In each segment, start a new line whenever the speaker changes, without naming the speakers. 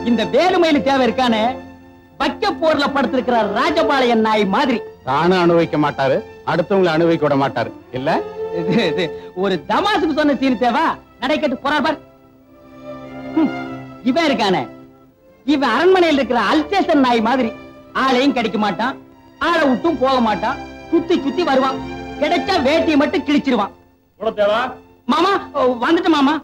இந்த வேலுமயிலு தேவை இருக்கானே வைக்க போர்ல படுத்திருக்கிற ராஜபாளையன் நாய் மாதிரி
தானும் அனுபவிக்க மாட்டாரு அடுத்தவங்களை அனுபவிக்க விட மாட்டாரு இல்ல
இது, இது, ஒரு தமாசுக்கு சொன்ன சீன் தேவா நடைக்கட்டு போறார் பார் ஹம், இவன் இருக்கானே இவன் அரண்மனையில் இருக்கிற அல்சேசன் நாய் மாதிரி ஆளையும் கிடைக்க மாட்டான் ஆளை விட்டும் போக மாட்டான் சுத்தி சுத்தி வருவான் கிடைச்சா வேட்டியை மட்டும் கிழிச்சிருவான் மாமா ஓ, வந்துட்டு மாமா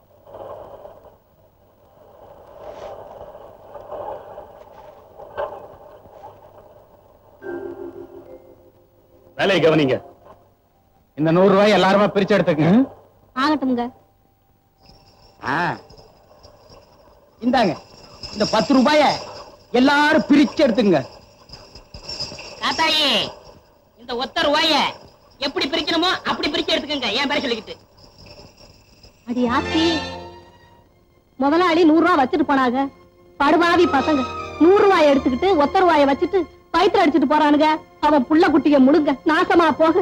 வேலையை கவனிங்க இந்த நூறு ரூபாய் எல்லாருமே பிரிச்சு எடுத்துக்கங்க
ஆகட்டும்ங்க
ஆ. இந்தாங்க இந்த பத்து ரூபாய எல்லாரும் பிரிச்சு எடுத்துங்க
தாத்தாயி இந்த ஒத்த ரூபாய எப்படி பிரிக்கணுமோ அப்படி பிரிச்சு எடுத்துக்கங்க ஏன் பேர சொல்லிக்கிட்டு
அடி ஆத்தி முதலாளி நூறு ரூபாய் வச்சுட்டு போனாங்க படுபாவி பசங்க நூறு ரூபாய் எடுத்துக்கிட்டு ஒத்த ரூபாய வச்சுட்டு வயிற்று அடிச்சிட்டு போறானுங்க அவன் புள்ள குட்டிய முழுங்க நாசமா போக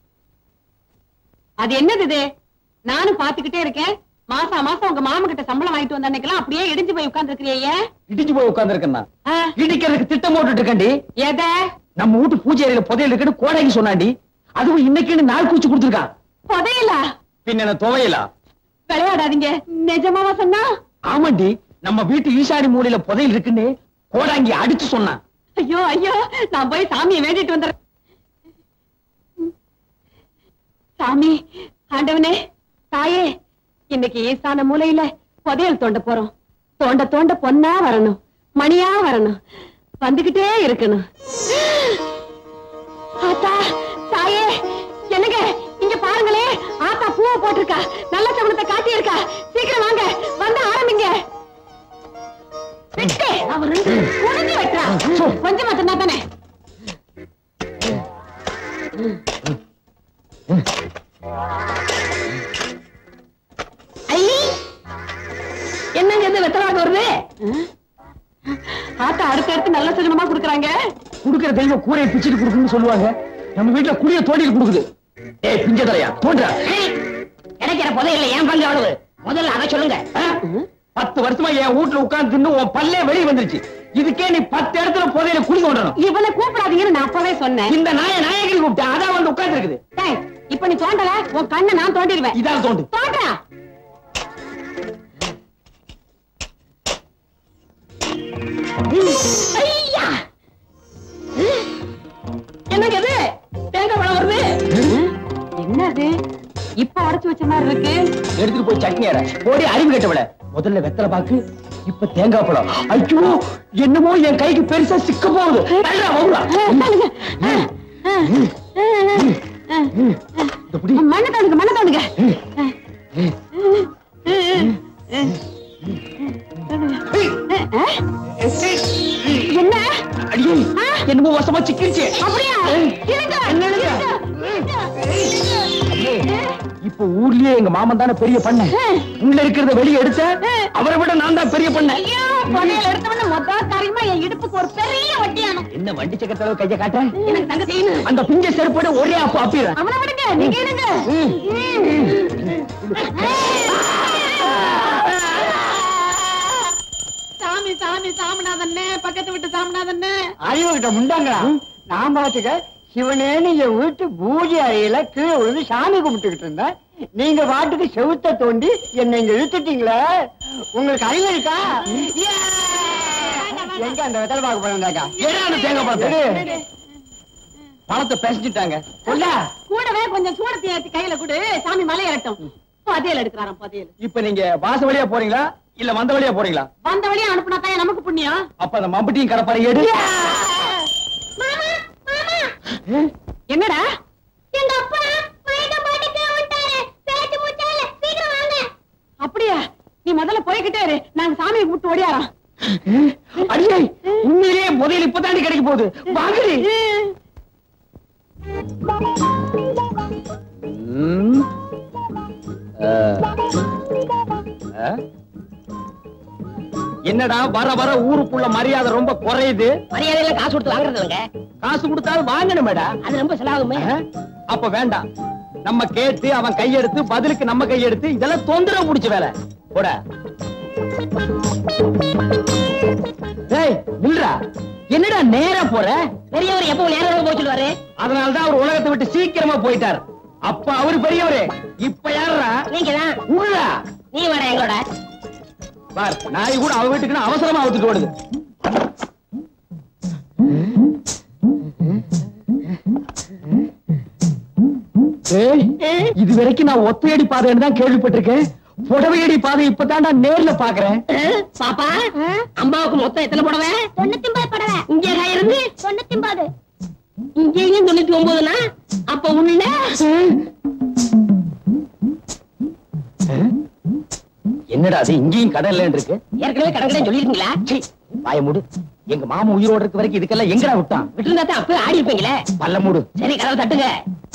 அது என்னது இது நானும் பாத்துக்கிட்டே இருக்கேன் மாசா மாசம் உங்க மாமா கிட்ட சம்பளம் வாங்கிட்டு வந்த அன்னைக்கெல்லாம் அப்படியே இடிஞ்சு போய் உட்கார்ந்து
இடிச்சு போய் உட்கார்ந்துருக்கேன் இடிக்கிறதுக்கு திட்டம் போட்டுட்டு இருக்கேன்டி
எதை
நம்ம வீட்டு பூஜை அறையில புதையல் இருக்குன்னு கோடாங்கி சொன்னாண்டி அதுவும் இன்னைக்குன்னு நாள் கூச்சு கொடுத்துருக்கான்
புதையலா
பின்ன என்ன துவையலா
விளையாடாதீங்க நிஜமாவா சொன்னா
ஆமாண்டி நம்ம வீட்டு ஈசானி மூலையில புதையல் இருக்குன்னு கோடாங்கி அடிச்சு சொன்னான்
ஐயோ ஐயோ நான் போய் சாமியை வேண்டிட்டு வந்துடுறேன் சாமி ஆண்டவனே தாயே இன்னைக்கு ஈசான மூலையில புதையல் தோண்ட போறோம் தோண்ட தோண்ட பொன்னா வரணும் மணியா வரணும் வந்துகிட்டே இருக்கணும் ஆத்தா தாயே என்னங்க இங்க பாருங்களே ஆத்தா பூவை போட்டிருக்கா நல்ல சமணத்தை காட்டி இருக்கா சீக்கிரம் வாங்க வந்து ஆரம்பிங்க வெட்டு அவ ரெண்டு குழந்தை வெட்டுறா கொஞ்சம் மட்டும்தான் தானே ஐ! என்னங்க இது வெத்தலாக வருது ஆத்தா அடுத்தடுத்து நல்ல சகுனமா குடுக்குறாங்க
குடுக்கிற தெய்வம் கூரையை பிச்சுட்டு கொடுக்குன்னு சொல்லுவாங்க நம்ம வீட்டுல குடிய தோண்டிட்டு கொடுக்குது ஏய் பிஞ்சதலையா தோன்றா
கிடைக்கிற புதையல்ல ஏன் பங்கு அவ்வளவு முதல்ல அதை சொல்லுங்க
பத்து வருஷமா என் வீட்டுல உட்கார்ந்து தின்னு உன் பல்லே வெளியே வந்துருச்சு இதுக்கே நீ பத்து இடத்துல புதையில குடி தோண்டணும்
இவனை கூப்பிடாதீங்கன்னு நான் அப்பவே சொன்னேன்
இந்த நாய நாயகரி கூப்பிட்டா அதான் வந்து உட்கார்ந்து இருக்குது
டேய், இப்ப நீ தோண்டல உன் கண்ணை நான் தோண்டிடுவேன்
இதால் தோண்டு
தோன்றா ஐயா என்னங்க இது தேங்காய் பழம் வருது என்னது இப்ப உடைச்சு வச்ச மாதிரி இருக்கு
எடுத்துட்டு போய் சட்னி அரை போடி அறிவு கட்டவிட முதல்ல வெத்தலை பாக்கு இப்ப தேங்காய் பழம் ஐயோ என்னமோ என் கைக்கு பெருசா சிக்க போகுது தள்ளுடா, வவுடா. இந்த புடி.
மண்ணை தோணுங்க மண்ணை தோணுங்க என்ன
அடியே என்னமோ வசமா சிக்கிருச்சு
அப்படியா இருங்க இருங்க.
இப்ப ஊர்லயே எங்க மாமன் தானே பெரிய பண்ண உள்ள இருக்கிறத வெளியே எடுத்த அவரை விட நான் தான் பெரிய பண்ண
ஐயோ புதையல் எடுத்தவன மொத்த காரியமா என் இடுப்புக்கு ஒரு பெரிய வட்டியானும்
என்ன வண்டி சக்கரத்தளவு கைய காட்டுறேன்
எனக்கு தங்க செய்யணும்
அந்த பிஞ்ச செருப்போட ஒரே அப்ப அப்பிடுறேன்
அவனை விடுங்க நீங்க இருங்க சாமி சாமி சாமிநாதன்னே பக்கத்து விட்டு சாமிநாதன்னே
அறிவு கிட்ட முண்டாங்களா நான் பாத்துக்க சிவனேன்னு என் வீட்டு பூஜை அறையில கீழே விழுந்து சாமி கும்பிட்டுக்கிட்டு இருந்தேன் நீங்க பாட்டுக்கு செவுத்த தோண்டி என்னை இங்க இழுத்துட்டீங்களே உங்களுக்கு அறிவு இருக்கா ஏ! எங்க அந்த வெத்தலை பாக்கு போனாக்கா
ஏன்னா அந்த தேங்காய் பழத்தை பழத்தை பேசிட்டாங்க
கொண்டா
கூடவே கொஞ்சம் சூடத்தை ஏத்தி கையில கொடு சாமி மலை ஏறட்டும் புதையல் எடுக்கிறாராம் புதையல்
இப்ப நீங்க வாச வழியா போறீங்களா இல்ல வந்த வழியா போறீங்களா
வந்த வழியா அனுப்புனா தான் நமக்கு புண்ணியம்
அப்ப அந்த மம்பட்டியும் கடப்பாறை எடு
என்னடா
எங்க அப்பா வயத பாட்டுக்கு விட்டாரு பேச்சு மூச்சால சீக்கிரம் வாங்க
அப்படியா நீ முதல்ல போய்கிட்டே இரு நாங்க சாமியை கூப்பிட்டு ஓடியாராம்
அடியே உண்மையிலேயே முதல் இப்பதாண்டி கிடைக்க போகுது வாங்கடி ம். ஆ. ஆ? என்னடா வர வர ஊருக்குள்ள மரியாதை ரொம்ப குறையுது
மரியாதையில காசு கொடுத்து வாங்குறது இல்லைங்க
காசு கொடுத்தாலும் வாங்கணுமேடா
அது ரொம்ப செலவாகுமே
ஆ? அப்ப வேண்டாம் நம்ம கேட்டு அவன் கையெடுத்து பதிலுக்கு நம்ம கையெடுத்து இதெல்லாம் தொந்தரவு பிடிச்ச வேலை போட நேரா போற
பெரியவர் எப்போ நேரம் போய் சொல்லுவாரு
அதனாலதான் அவர் உலகத்தை விட்டு சீக்கிரமா போயிட்டார் அப்ப அவரு பெரியவரு இப்ப யாரா
நீங்க தான்
உள்ளா
நீ வாடா எங்களோட
பார் நாய் கூட அவ வீட்டுக்கு அவசரமா அவுத்துட்டு ஓடுது ஏய், இது வரைக்கும் நான் ஒத்தையடி பாதைன்னு தான் கேள்விப்பட்டிருக்கேன் புடவையடி பாதை இப்பதான் நான் நேர்ல பாக்குறேன்
பாப்பா அம்மாவுக்கு மொத்தம் எத்தனை புடவை
தொண்ணூத்தி ஒன்பது படவை
இங்கே இருந்து
தொண்ணூத்தி ஒன்பது
இங்கேயும் தொண்ணூத்தி ஒன்பதுனா அப்ப உள்ள
என்னடா அது இங்கேயும் கடை இல்லைன்னு இருக்கு
ஏற்கனவே கடற்கரை சொல்லிருக்கீங்களா
சீ, வாய மூடு எங்க மாமா உயிரோட இருக்க வரைக்கும் இதுக்கெல்லாம் எங்கடா விட்டான்
விட்டுருந்தா தான் அப்பவே ஆடி இருப்பீங்களே
பல்ல மூடு
சரி கதவை தட்டுங்க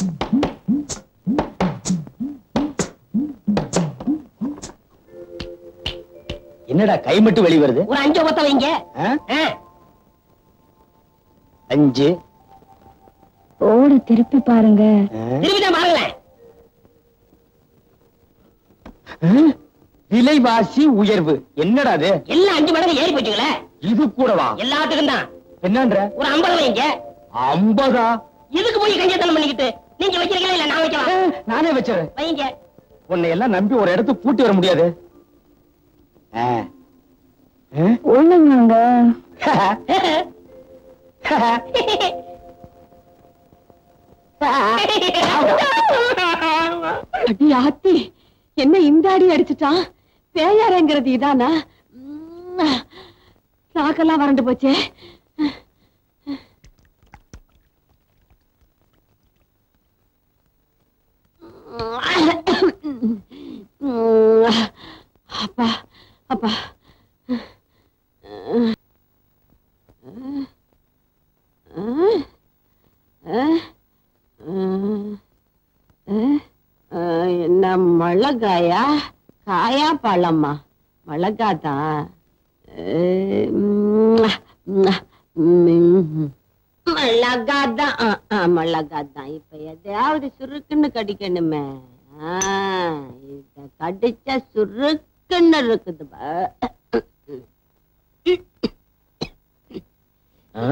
என்னடா கை மட்டும் வெளிய வருது
ஒரு அஞ்சு ஒத்த வைங்க
ஆ?
ஆ,
அஞ்சு
ஓடு திருப்பி பாருங்க
ஆ?
திரும்பி தான் பாருங்களேன்
ஆ? விலைவாசி உயர்வு என்னடா அது
எல்லாம் அஞ்சு மடங்கு ஏறி போச்சுங்களே
இது கூடவா
எல்லாத்துக்கும் தான்
என்னன்ற
ஒரு ஐம்பது வைங்க
ஐம்பதா
இதுக்கு போய் கஞ்சத்தனம் பண்ணிக்கிட்டு நீங்க வைக்கிறீங்களா இல்ல நான்
ஆ,
வைக்கலாம்
நானே வச்சுறேன்
வைங்க
உன்னை எல்லாம் நம்பி ஒரு இடத்துக்கு பூட்டி வர முடியாது ஆ. ஆ?
ஒண்ணுங்க அடி ஆத்தி என்ன இந்த அடி அடிச்சுட்டான் பேயாரங்கிறது இதானா உம், நாக்கெல்லாம் வறண்டு போச்சே உம், அப்பா அப்பா என்ன மிளகாயா காயா பழமா மிளகா தான் மிளகா தான் மிளகா தான் இப்ப எதையாவது சுருக்குன்னு கடிக்கணுமே ஆ, இத கடிச்சா சுருக்குன்னு இருக்குது பா.
ஆ?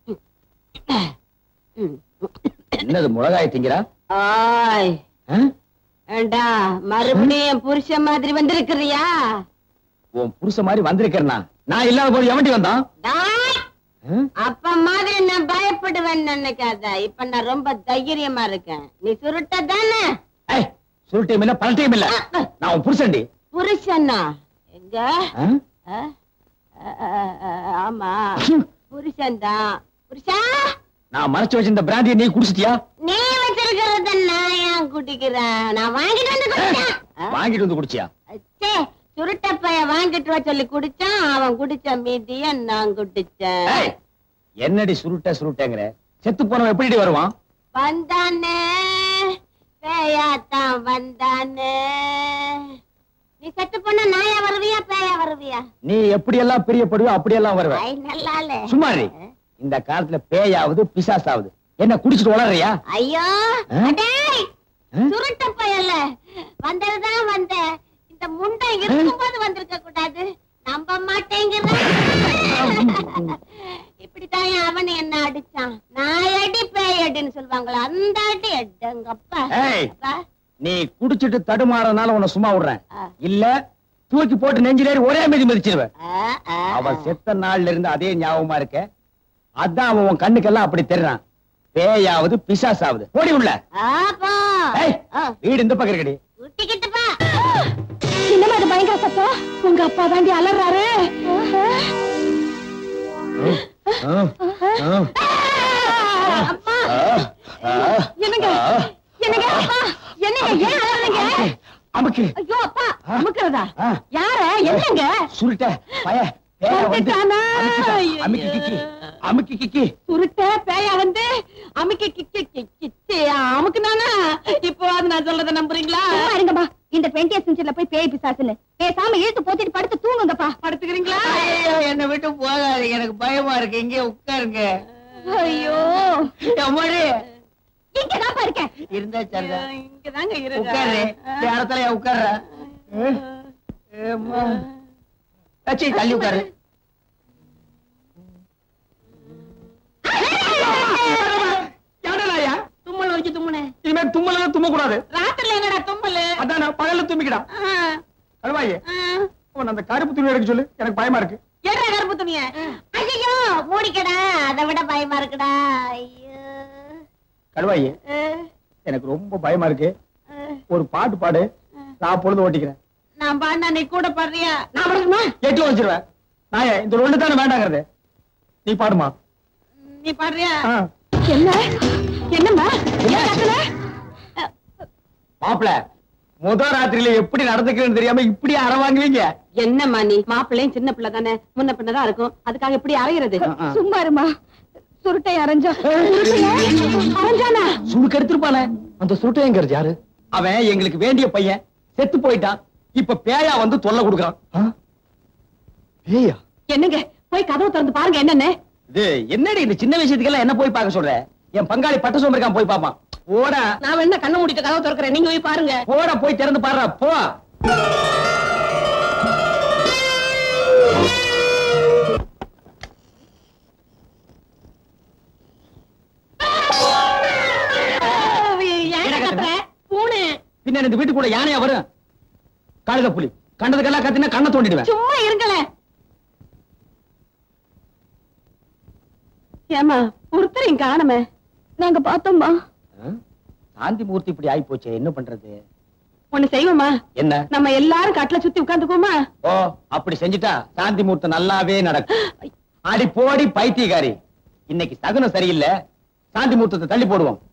என்னது மிளகாய் திங்கிறா
ஆய்
ஆ?
ஏண்டா மறுபடியும் என் புருஷன் மாதிரி வந்திருக்கிறியா
உன் புருஷ மாதிரி வந்திருக்கிறனா நான் இல்லாத போது எவன்டி வந்தான்
டாய்,
ஆ?
அப்ப மாதிரி நான் பயப்படுவேன்னு நினைக்காத இப்ப நான் ரொம்ப தைரியமா இருக்கேன் நீ சுருட்ட தானே
ஏய், சுருட்டையும் இல்ல பல்ட்டையும் இல்ல நான் உன் புருஷன்டி
புருஷனா எங்க
ஆ?
ஆ? ஆ, ஆ, ஆ, ஆமா புருஷன் தான் புருஷா
நான் மறைச்சு வச்சிருந்த பிராந்தியை நீ குடிச்சிட்டியா
நீ வச்சிருக்கிறத நான் ஏன் குடிக்கிறேன் நான் வாங்கிட்டு வந்து குடிச்சேன் ஆ?
வாங்கிட்டு வந்து குடிச்சியா
ச்சே, சுருட்ட பைய வாங்கிட்டு வா சொல்லி குடிச்சான் அவன் குடிச்ச மீதிய நான் குடிச்சேன்
ஏய், என்னடி சுருட்ட சுருட்டங்கிற செத்து போனவன் எப்படி வருவான்
வந்தானே பேயாத்தான் வந்தானே நீ செத்து போன நாயா வருவியா பேயா வருவியா
நீ எப்படி எல்லாம் பிரியப்படுவோ அப்படியெல்லாம் வருவ
ஐ நல்லாலே
சும்மா இரு. இந்த காலத்துல பேயாவது பிசாசாவது என்ன குடிச்சிட்டு வளர்றியா
ஐயோ
ஆ?
அடேய்
ஆ?
சுருட்ட பயல்ல வந்ததுதான் வந்த இந்த முண்டை இருக்கும்போது வந்திருக்க கூடாது நம்ப மாட்டேங்கிறான் இப்படித்தான் அவன் என்ன அடிச்சான் நான் அடி பேய் அடின்னு சொல்லுவாங்களா அந்த அடி எட்டங்கப்பா
ஏய்.
அப்பா.
நீ குடிச்சிட்டு தடுமாறனால உன்னை சும்மா விடுறேன்
ஆ.
இல்ல தூக்கி போட்டு நெஞ்சிலேறி ஒரே மிதி மிதிச்சிருவேன்
ஆ, ஆ,
அவன் செத்த நாள்ல இருந்து அதே ஞாபகமா இருக்க அதான் அவன் உன் கண்ணுக்கெல்லாம் அப்படி தெரிறான் பேயாவது பிசாசாவது ஓடி உள்ள
ஆ, போ.
ஏய்,
ஆ,
வீடு இந்த பக்கம் இருக்கடி
விட்டுக்கிட்டு பா. என்னம்மா இது பயங்கர சத்தம் உங்க அப்பா தாண்டி அலறாரு
ஆ, ஆ,
அப்பா
ஆ, ஆ,
என்னங்க
ஆ.
என்னங்க அப்பா என்னங்க ஏன் அலறீங்க
அமுக்கு
ஐயோ அப்பா அமுக்குறதா
ஆ.
யார என்னங்க
சுருட்ட பய பேய வந்து
வந்துட்டானா?
அமுக்கிட்டான். அமுக்கி கிக்கி அமுக்கி கிக்கி
சுருட்ட பேயா வந்து அமுக்கி கிக்கி கிச்சி அமுக்குனானா இப்போ அது நான் சொல்றத நம்புறீங்களா
இருங்கப்பா இந்த டுவெண்ட்டி செஞ்சுரில போய் பேய் பிசாசுன்னு பேசாம இழுத்து போத்திட்டு படுத்து தூங்குங்கப்பா
படுத்துக்கிறீங்களா
என்ன விட்டு போகாதீங்க எனக்கு பயமா இருக்கு இங்கே உட்காருங்க
ஐயோ
எம்மாடி
இங்கதான்ப்பா இருக்கேன்
இருந்தா சரிதா
இங்கதாங்க
உட்காரு
இருக்கு
இடத்துல உட்கார்ற ஏம்மா. அச்சி, தள்ளி உட்காரு
இனிமே தும்மல தும்ம கூடாது
ராத்திரில என்னடா தும்பலு
அதான் பகல்ல தும்பிக்கிடா கழுவாயே உன் அந்த கருப்பு துணி எடுக்க சொல்லு எனக்கு பயமா இருக்கு
என்ன கருப்பு துணிய
ஐயோ மூடிக்கடா அதை விட பயமா இருக்குடா ஐயோ
கழுவாயே
அஹ்,
எனக்கு ரொம்ப பயமா இருக்கு
அஹ்.
ஒரு பாட்டு பாடு நான் பொழுது ஓட்டிக்கிறேன்
நான் பாண்டா நீ கூட பாடுறியா
நான் படுக்கணுமா
எட்டு வச்சிருவேன் நான் இந்த ஒண்ணு தானே வேண்டாங்கிறது நீ பாடுமா
நீ பாடுறியா
ஆ.
என்ன என்னம்மா
என்னாச்சு? மாப்பிள முத ராத்திரியில எப்படி நடந்துக்கிறேன்னு தெரியாம இப்படி அற வாங்குவீங்க
என்னம்மா நீ மாப்பிள்ளையும் சின்ன பிள்ளை தானே முன்ன பின்னதான் இருக்கும் அதுக்காக இப்படி அரைகிறது
ஆ.
சும்மா இருமா சுருட்டை அரைஞ்சா அரைஞ்சானா
சுடுக்கு எடுத்திருப்பானே அந்த சுருட்டையங்கிறது யாரு அவன் எங்களுக்கு வேண்டிய பையன் செத்து போயிட்டான் இப்ப பேயா வந்து தொல்லை கொடுக்கறான் பேயா
என்னங்க போய் கதவு திறந்து பாருங்க என்னன்னு
இது என்னடி இந்த சின்ன விஷயத்துக்கெல்லாம் என்ன போய் பார்க்க சொல்ற என் பங்காளி பட்ட சோம்பருக்கான் போய் பாப்பான் போடா
நான் வேணா கண்ணை மூடிட்டு கதவு திறக்கிறேன் நீங்க போய் பாருங்க
போடா போய் திறந்து பாடுறா போ
ஏன் கத்துற பூனை
பின்ன இந்த வீட்டுக்குள்ள யானையா வரும் கழுத புலி கண்டதுக்கெல்லாம் கத்தினா கண்ணை தோண்டிடுவேன்
சும்மா இருங்களேன் ஏமா ஒருத்தரையும் காணுமே நாங்க பார்த்தோம்மா
சாந்தி மூர்த்தி இப்படி ஆயி போச்சே என்ன பண்றது
ஒண்ணு செய்வோமா
என்ன
நம்ம எல்லாரும் கட்டில சுத்தி உட்காந்துக்கோமா
ஓ அப்படி செஞ்சுட்டா சாந்தி மூர்த்தம் நல்லாவே நடக்கும் அடி போடி பைத்தியக்காரி இன்னைக்கு சகுனம் சரியில்லை சாந்தி மூர்த்தத்தை தள்ளி போடுவோம்